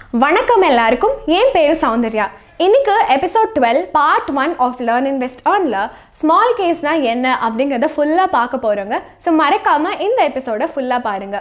வணக்கம் எல்லாருக்கும் என் பேரு சௌந்தர்யா இன்னைக்கு episode twelve part one of learn invest ஆன்ல ஸ்மால் கேஸ்னா என்ன அப்படிங்கிறத ஃபுல்லாக பார்க்க போகிறோங்க ஸோ மறக்காம இந்த எபிசோட ஃபுல்லாக பாருங்க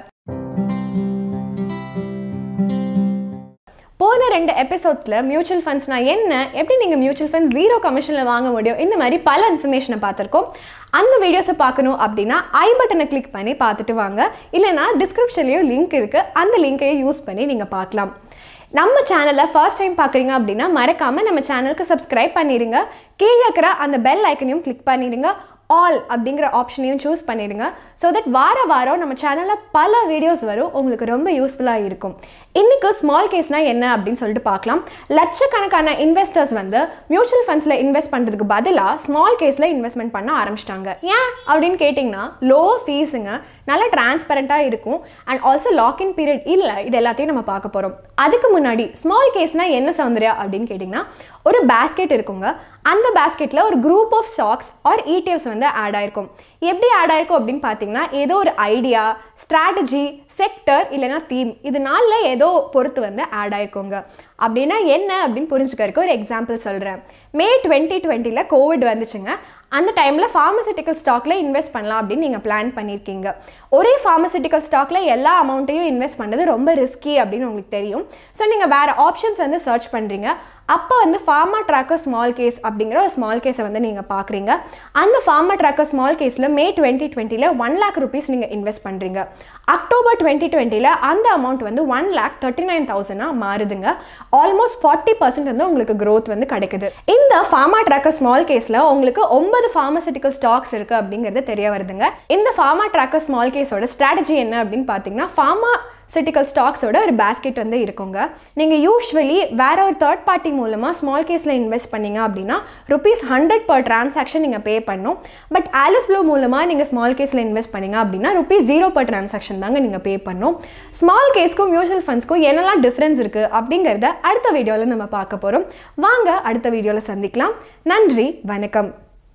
போன ரெண்டு எபிசோட்ஸில் மியூச்சுவல் ஃபண்ட்ஸ்னா என்ன எப்படி நீங்கள் மியூச்சுவல் ஃபண்ட்ஸ் ஜீரோ கமிஷனில் வாங்க முடியும் இந்த மாதிரி பல இன்ஃபர்மேஷனை பார்த்துருக்கோம் அந்த வீடியோஸை பார்க்கணும் அப்படின்னா ஐ பட்டனை கிளிக் பண்ணி பார்த்துட்டு வாங்க இல்லைனா டிஸ்கிரிப்ஷன்லேயும் லிங்க் இருக்குது அந்த லிங்க்கையும் யூஸ் பண்ணி நீங்கள் பார்க்கலாம் நம்ம சேனலை ஃபர்ஸ்ட் டைம் பார்க்குறீங்க அப்படின்னா மறக்காமல் நம்ம சேனலுக்கு சப்ஸ்கிரைப் பண்ணிடுங்க கீழே இருக்கிற அந்த பெல் ஐக்கனையும் கிளிக் பண்ணிடுங்க ஆல் அப்படிங்கிற ஆப்ஷனையும் சூஸ் பண்ணிடுங்க ஸோ தட் வார வாரம் நம்ம சேனலில் பல வீடியோஸ் வரும் உங்களுக்கு ரொம்ப யூஸ்ஃபுல்லாக இருக்கும் இன்றைக்கு ஸ்மால் கேஸ்னால் என்ன அப்படின்னு சொல்லிட்டு பார்க்கலாம் லட்சக்கணக்கான இன்வெஸ்டர்ஸ் வந்து மியூச்சுவல் ஃபண்ட்ஸில் இன்வெஸ்ட் பண்ணுறதுக்கு பதிலாக ஸ்மால் கேஸில் இன்வெஸ்ட்மெண்ட் பண்ண ஆரம்பிச்சிட்டாங்க ஏன் அப்படின்னு கேட்டிங்கன்னா லோ ஃபீஸுங்க நல்லா டிரான்ஸ்பரண்ட்டாக இருக்கும் அண்ட் ஆல்சோ லாக்இன் பீரியட் இல்லை இது எல்லாத்தையும் நம்ம பார்க்க போகிறோம் அதுக்கு முன்னாடி ஸ்மால் கேஸ்னால் என்ன சௌந்தர்யா அப்படின்னு கேட்டிங்கன்னா ஒரு பேஸ்கெட் இருக்குங்க அந்த பேஸ்கெட்டில் ஒரு group of stocks or ETFs வந்து ஆட் ஆயிருக்கும் எப்படி ஆட் ஆயிருக்கும் அப்படின்னு பார்த்தீங்கன்னா ஏதோ ஒரு ஐடியா ஸ்ட்ராட்டஜி செக்டர் இல்லைனா தீம் இது நாளில் ஏதோ பொறுத்து வந்து ஆட் ஆயிருக்குங்க அப்படின்னா என்ன அப்படின்னு புரிஞ்சுக்கிறதுக்கு ஒரு எக்ஸாம்பிள் சொல்கிறேன் மே டுவெண்ட்டி டுவெண்ட்டியில் கோவிட் வந்துச்சுங்க அந்த டைமில் ஃபார்மசிட்டிக்கல் ஸ்டாக்கில் இன்வெஸ்ட் பண்ணலாம் அப்படின்னு நீங்கள் பிளான் பண்ணியிருக்கீங்க ஒரே ஃபார்மசிட்டிக்கல் ஸ்டாக்கில் எல்லா அமௌண்ட்டையும் இன்வெஸ்ட் பண்ணுறது ரொம்ப ரிஸ்கி அப்படின்னு உங்களுக்கு தெரியும் ஸோ நீங்கள் வேறு ஆப்ஷன்ஸ் வந்து சர்ச் பண்ணுறீங்க அப்போ வந்து ஃபார்மா ட்ராக்கர் ஸ்மால் கேஸ் அப்படிங்கிற ஒரு ஸ்மால் கேஸை வந்து நீங்கள் பார்க்குறீங்க அந்த ஃபார்மா ட்ராக்கர் ஸ்மால் கேஸில் மே டுவெண்ட்டி டுவெண்ட்டியில் ஒன் லேக் ருபீஸ் நீங்கள் இன்வெஸ்ட் பண்ணுறீங்க அக்டோபர் டுவெண்ட்டி டுவெண்ட்டியில் அந்த அமௌண்ட் வந்து ஒன் லேக் தேர்ட்டி நைன் தௌசண்டாக மாறுதுங்க ஆல்மோஸ்ட் ஃபார்ட்டி பர்சன்ட் வந்து உங்களுக்கு க்ரோத் வந்து கிடைக்குது இந்த ஃபார்மா ட்ராக்கர் ஸ்மால் கேஸில் உங்களுக்கு ஒன்பது ஃபார்மசிட்டிக்கல் ஸ்டாக்ஸ் இருக்குது அப்படிங்கிறது தெரிய வருதுங்க இந்த ஃபார்மா ட்ராக்கர் ஸ்மால் கேஸோட ஸ்ட்ராட்டஜி என்ன அப்படின்னு பார்த்தீங்கன்னா ஃபார்மா சிட்டிக்கல் ஸ்டாக்ஸோட ஒரு பேஸ்கெட் வந்து இருக்குங்க நீங்கள் யூஸ்வலி வேற ஒரு தேர்ட் பார்ட்டி மூலமாக ஸ்மால் கேஸில் இன்வெஸ்ட் பண்ணீங்க அப்படின்னா ருபீஸ் ஹண்ட்ரட் பர் டிரான்சாக்ஷன் நீங்கள் பே பண்ணும் பட் ஆலிஸ் ப்ளூ மூலமாக நீங்கள் ஸ்மால் கேஸில் இன்வெஸ்ட் பண்ணீங்க அப்படின்னா ருபீஸ் ஜீரோ பர் டிரான்சாக்ஷன் தாங்க நீங்கள் பே பண்ணும் ஸ்மால் கேஸ்க்கும் மியூச்சுவல் ஃபண்ட்ஸ்க்கும் என்னெல்லாம் டிஃப்ரென்ஸ் இருக்குது அப்படிங்கிறத அடுத்த வீடியோவில் நம்ம பார்க்க போகிறோம் வாங்க அடுத்த வீடியோவில் சந்திக்கலாம் நன்றி வணக்கம்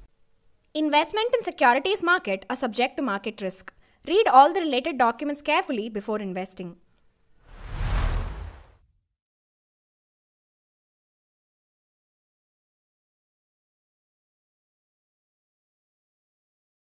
Investment in securities market are subject to market risk. Read all the related documents carefully before investing.